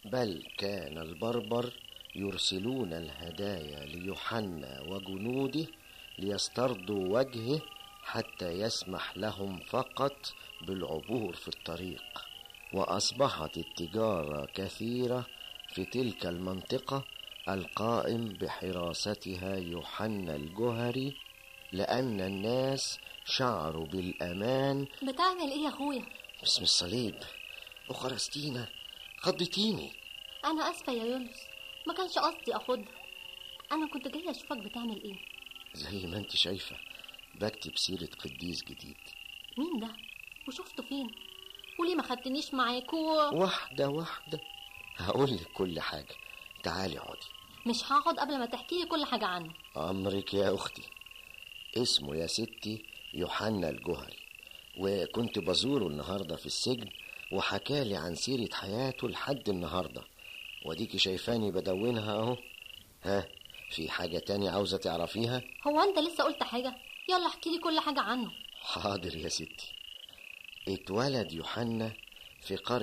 بل كان البربر يرسلون الهدايا ليوحنا وجنوده ليسترضوا وجهه حتى يسمح لهم فقط بالعبور في الطريق واصبحت التجاره كثيره في تلك المنطقه القائم بحراستها يوحنا الجهري لان الناس شعروا بالامان بتعمل ايه يا اخويا باسم الصليب أخرستينا خضتيني انا اسفه يا يونس ما كانش قصدي اخدها انا كنت جايه اشوفك بتعمل ايه زي ما انت شايفة بكتب سيرة قديس جديد مين ده وشفته فين وليه ما خدتنيش معاك و... واحدة واحدة هقول لك كل حاجة تعالي اقعدي مش هقعد قبل ما تحكي لي كل حاجه عنه أمرك يا أختي اسمه يا ستي يوحنا الجهري وكنت بزوره النهاردة في السجن وحكالي عن سيرة حياته لحد النهاردة وديكي شايفاني بدونها اهو ها في حاجة تانية عاوزة تعرفيها هو انت لسه قلت حاجه يلا احكي لي كل حاجه عنه حاضر يا ستي اتولد يوحنا في قرية